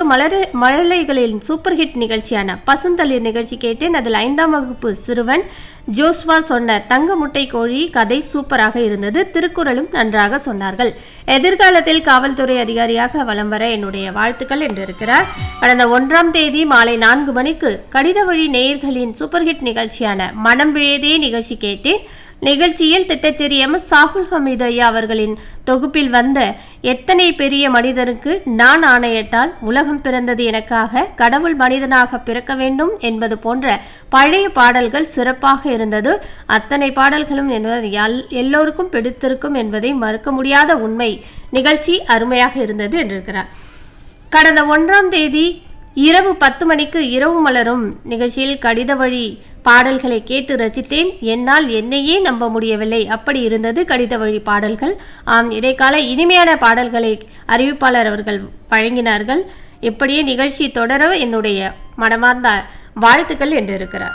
மலர மழலைகளின் super hit நிகழ்ச்சியான பசுந்தளிர் நிகழ்ச்சி கேட்டேன் அதில் ஐந்தாம் வகுப்பு சிறுவன் ஜோஸ்வா சொன்ன தங்க முட்டை கோழி கதை சூப்பராக இருந்தது திருக்குறளும் நன்றாக சொன்னார்கள் எதிர்காலத்தில் காவல்துறை அதிகாரியாக வலம் வர என்னுடைய வாழ்த்துக்கள் என்றிருக்கிறார் கடந்த ஒன்றாம் தேதி மாலை நான்கு மணிக்கு கடித வழி நேயர்களின் சூப்பர் ஹிட் நிகழ்ச்சியான மனம் விழேதே நிகழ்ச்சி கேட்டேன் நிகழ்ச்சியில் திட்டச்சேரி எம் எஸ் சாகுல் ஹமீது ஐயா அவர்களின் தொகுப்பில் வந்த எத்தனை பெரிய மனிதனுக்கு நான் ஆணையிட்டால் உலகம் பிறந்தது எனக்காக கடவுள் மனிதனாக பிறக்க வேண்டும் என்பது போன்ற பழைய பாடல்கள் சிறப்பாக இருந்தது அத்தனை பாடல்களும் என்பது எல்- எல்லோருக்கும் பிடித்திருக்கும் என்பதை மறுக்க முடியாத உண்மை நிகழ்ச்சி அருமையாக இருந்தது என்றிருக்கிறார் கடந்த ஒன்றாம் தேதி இரவு பத்து மணிக்கு இரவு மலரும் நிகழ்ச்சியில் கடித வழி பாடல்களை கேட்டு ரசித்தேன் என்னால் என்னையே நம்ப முடியவில்லை அப்படி இருந்தது கடித வழி பாடல்கள் ஆம் இடைக்கால இனிமையான பாடல்களை அறிவிப்பாளர் அவர்கள் வழங்கினார்கள் இப்படியே நிகழ்ச்சி தொடர என்னுடைய மனமார்ந்த வாழ்த்துக்கள் என்றிருக்கிறார்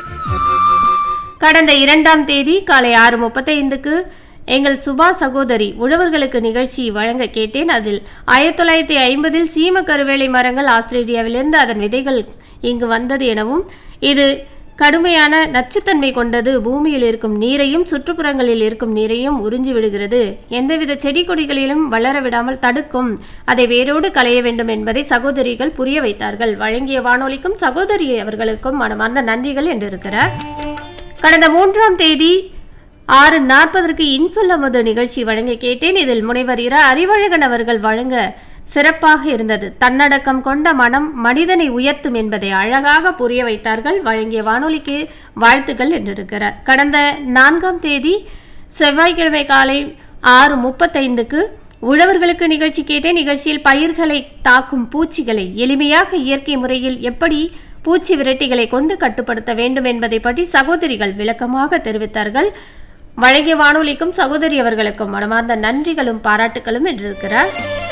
கடந்த இரண்டாம் தேதி காலை ஆறு முப்பத்தைந்துக்கு எங்கள் சுபா சகோதரி உழவர்களுக்கு நிகழ்ச்சி வழங்க கேட்டேன் அதில் ஆயிரத்தி தொள்ளாயிரத்தி ஐம்பதில் சீம கருவேலை மரங்கள் ஆஸ்திரேலியாவிலிருந்து அதன் விதைகள் இங்கு வந்தது எனவும் இது கடுமையான நச்சுத்தன்மை கொண்டது பூமியில் இருக்கும் நீரையும் சுற்றுப்புறங்களில் இருக்கும் நீரையும் உறிஞ்சி விடுகிறது எந்தவித செடி கொடிகளிலும் வளர விடாமல் தடுக்கும் அதை வேரோடு களைய வேண்டும் என்பதை சகோதரிகள் புரிய வைத்தார்கள் வழங்கிய வானொலிக்கும் சகோதரி அவர்களுக்கும் மனமார்ந்த நன்றிகள் என்றிருக்கிறார் கடந்த மூன்றாம் தேதி ஆறு நாற்பதற்கு இன்சொல்லமது நிகழ்ச்சி வழங்க கேட்டேன் இதில் முனைவர் இர அறிவழகன் அவர்கள் வழங்க சிறப்பாக இருந்தது தன்னடக்கம் கொண்ட மனம் மனிதனை உயர்த்தும் என்பதை அழகாக புரிய வைத்தார்கள் வழங்கிய வானொலிக்கு வாழ்த்துக்கள் என்றிருக்கிறார் கடந்த நான்காம் தேதி செவ்வாய்க்கிழமை காலை ஆறு முப்பத்தைந்துக்கு உழவர்களுக்கு நிகழ்ச்சி கேட்டேன் நிகழ்ச்சியில் பயிர்களை தாக்கும் பூச்சிகளை எளிமையாக இயற்கை முறையில் எப்படி பூச்சி விரட்டிகளை கொண்டு கட்டுப்படுத்த வேண்டும் என்பதை பற்றி சகோதரிகள் விளக்கமாக தெரிவித்தார்கள் வழங்கிய வானொலிக்கும் சகோதரி அவர்களுக்கும் மனமார்ந்த நன்றிகளும் பாராட்டுகளும் என்றிருக்கிறார்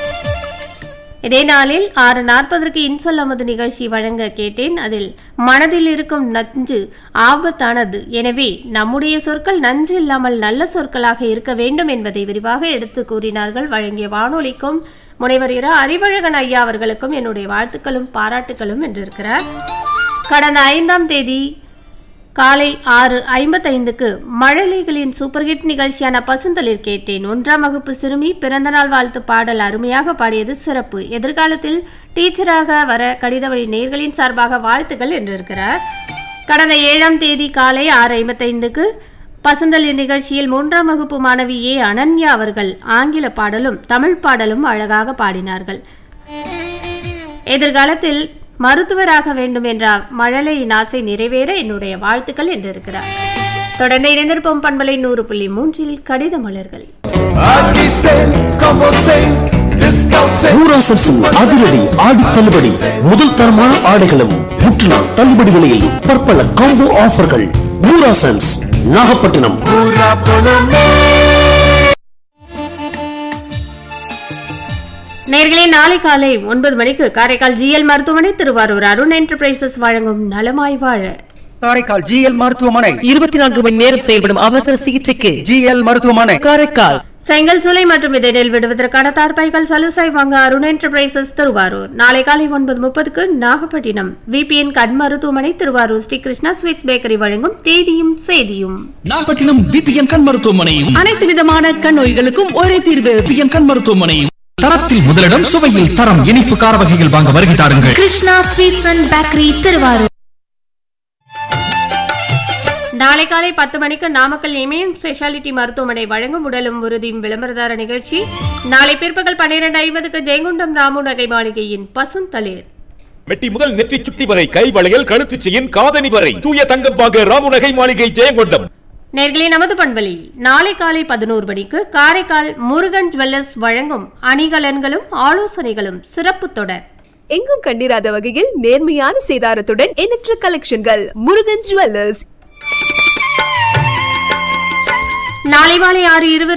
இதே நாளில் ஆறு நாற்பதற்கு இன்சொல்லமது நிகழ்ச்சி வழங்க கேட்டேன் அதில் மனதில் இருக்கும் நஞ்சு ஆபத்தானது எனவே நம்முடைய சொற்கள் நஞ்சு இல்லாமல் நல்ல சொற்களாக இருக்க வேண்டும் என்பதை விரிவாக எடுத்து கூறினார்கள் வழங்கிய வானொலிக்கும் முனைவர் இரா அறிவழகன் ஐயா அவர்களுக்கும் என்னுடைய வாழ்த்துக்களும் பாராட்டுகளும் என்றிருக்கிறார் கடந்த ஐந்தாம் தேதி காலை ஆறு ஐம்பத்தைந்துக்கு மழலைகளின் சூப்பர் ஹிட் நிகழ்ச்சியான பசுந்தளிர் கேட்டேன் ஒன்றாம் வகுப்பு சிறுமி பிறந்தநாள் வாழ்த்து பாடல் அருமையாக பாடியது சிறப்பு எதிர்காலத்தில் டீச்சராக வர கடித வழி நேர்களின் சார்பாக வாழ்த்துக்கள் என்றிருக்கிறார் கடந்த ஏழாம் தேதி காலை ஆறு ஐம்பத்தைந்துக்கு பசுந்தளிர் நிகழ்ச்சியில் மூன்றாம் வகுப்பு மாணவி ஏ அனன்யா அவர்கள் ஆங்கில பாடலும் தமிழ் பாடலும் அழகாக பாடினார்கள் எதிர்காலத்தில் மருத்துவராக வேண்டும் என்ற மழலையின் ஆசை நிறைவேற என்னுடைய வாழ்த்துக்கள் என்றிருக்கிறார் தொடர்ந்து இணைந்திருப்போம் பண்பலை நூறு புள்ளி மூன்றில் கடித மலர்கள் Aquí sale, como sale, discount sale. ஊராசம்சம் அதிரடி ஆடி தள்ளுபடி முதல் தரமான ஆடைகளும் முற்றிலும் தள்ளுபடி விலையில் பற்பல காம்போ ஆஃபர்கள் ஊராசன்ஸ் நாகப்பட்டினம் Pura poneme. நேர்களே நாளை காலை ஒன்பது மணிக்கு காரைக்கால் ஜிஎல் மருத்துவமனை திருவாரூர் அருண் என்டர்பிரைசஸ் வழங்கும் நலமாய் வாழ காரைக்கால் ஜிஎல் மருத்துவமனை இருபத்தி நான்கு மணி நேரம் செயல்படும் அவசர சிகிச்சைக்கு ஜிஎல் மருத்துவமனை காரைக்கால் செங்கல் சூளை மற்றும் இதனில் விடுவதற்கான தார்பாய்கள் சலுசாய் வாங்க அருண் என்டர்பிரைசஸ் திருவாரூர் நாளை காலை ஒன்பது முப்பதுக்கு நாகப்பட்டினம் விபிஎன் கண் மருத்துவமனை திருவாரூர் ஸ்ரீ கிருஷ்ணா ஸ்வீட்ஸ் பேக்கரி வழங்கும் தேதியும் செய்தியும் நாகப்பட்டினம் பிபிஎன் கண் மருத்துவமனையும் அனைத்து விதமான கண் நோய்களுக்கும் ஒரே தீர்வு பிபிஎன் கண் மருத்துவமனையும் தரத்தில் முதலிடம் சுவையில் தரம் இனிப்பு கார வகைகள் வாங்க வருகை தாருங்கள் Krishna sweets and bakery Thiruvarur நாளை காலை பத்து மணிக்கு நாமக்கல் இமயம் ஸ்பெஷாலிட்டி மருத்துவமனை வழங்கும் உடலும் உறுதியும் விளம்பரதார நிகழ்ச்சி நாளை பிற்பகல் பன்னிரண்டு ஐம்பதுக்கு ஜெயங்குண்டம் ராமு நகை மாளிகையின் பசுந்தளிர் மெட்டி முதல் நெற்றி சுட்டி வரை கை வளையல் கழுத்து செயின் காதணி வரை தூய தங்கம் வாங்க ராமுநகை மாளிகை ஜெயங்கொண்டம் நேர்களே நமது பண்பலி நாளை காலை பதினோரு மணிக்கு காரைக்கால் முருகன் ஜுவல்லர்ஸ் வழங்கும் அணிகலன்களும் ஆலோசனைகளும் சிறப்பு தொடர் எங்கும் கண்டிராத வகையில் நேர்மையான சேதாரத்துடன் எண்ணற்ற கலெக்ஷன்கள் முருகன் ஜுவல்லர்ஸ் நாளை மாலை ஆறு இருபது